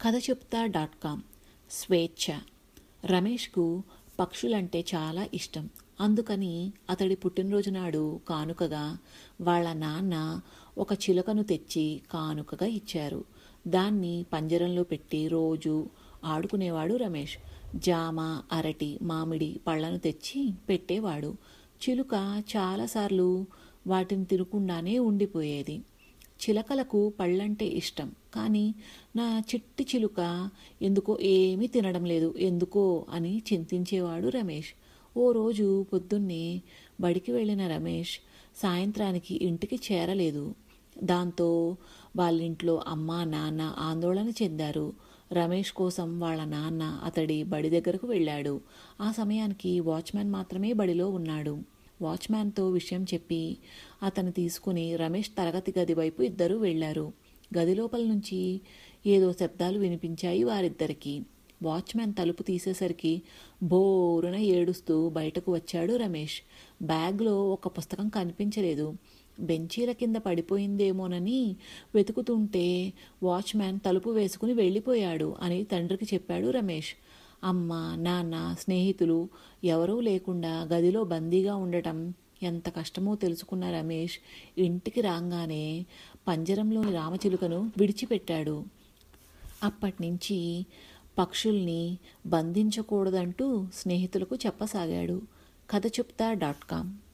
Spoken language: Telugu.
కథ చెప్తా డాట్ కామ్ స్వేచ్ఛ రమేష్కు పక్షులంటే చాలా ఇష్టం అందుకని అతడి పుట్టినరోజు నాడు కానుకగా వాళ్ళ నాన్న ఒక చిలుకను తెచ్చి కానుకగా ఇచ్చారు దాన్ని పంజరంలో పెట్టి రోజు ఆడుకునేవాడు రమేష్ జామ అరటి మామిడి పళ్ళను తెచ్చి పెట్టేవాడు చిలుక చాలాసార్లు వాటిని తినకుండానే ఉండిపోయేది చిలకలకు పళ్ళంటే ఇష్టం కానీ నా చిట్టి చిలుక ఎందుకో ఏమీ తినడం లేదు ఎందుకో అని చింతించేవాడు రమేష్ ఓ రోజు పొద్దున్నే బడికి వెళ్ళిన రమేష్ సాయంత్రానికి ఇంటికి చేరలేదు దాంతో వాళ్ళింట్లో అమ్మ నాన్న ఆందోళన చెందారు రమేష్ కోసం వాళ్ళ నాన్న అతడి బడి దగ్గరకు వెళ్ళాడు ఆ సమయానికి వాచ్మ్యాన్ మాత్రమే బడిలో ఉన్నాడు వాచ్మ్యాన్తో విషయం చెప్పి అతను తీసుకుని రమేష్ తరగతి గది వైపు ఇద్దరూ వెళ్లారు గది లోపల నుంచి ఏదో శబ్దాలు వినిపించాయి వారిద్దరికీ వాచ్మ్యాన్ తలుపు తీసేసరికి బోరున ఏడుస్తూ బయటకు వచ్చాడు రమేష్ బ్యాగ్లో ఒక పుస్తకం కనిపించలేదు బెంచీల కింద పడిపోయిందేమోనని వెతుకుతుంటే వాచ్మ్యాన్ తలుపు వేసుకుని వెళ్ళిపోయాడు అని తండ్రికి చెప్పాడు రమేష్ అమ్మ నాన్న స్నేహితులు ఎవరూ లేకుండా గదిలో బందీగా ఉండటం ఎంత కష్టమో తెలుసుకున్న రమేష్ ఇంటికి రాగానే పంజరంలోని రామచిలుకను విడిచిపెట్టాడు అప్పటినుంచి పక్షుల్ని బంధించకూడదంటూ స్నేహితులకు చెప్పసాగాడు కథ చెప్తా డాట్ కామ్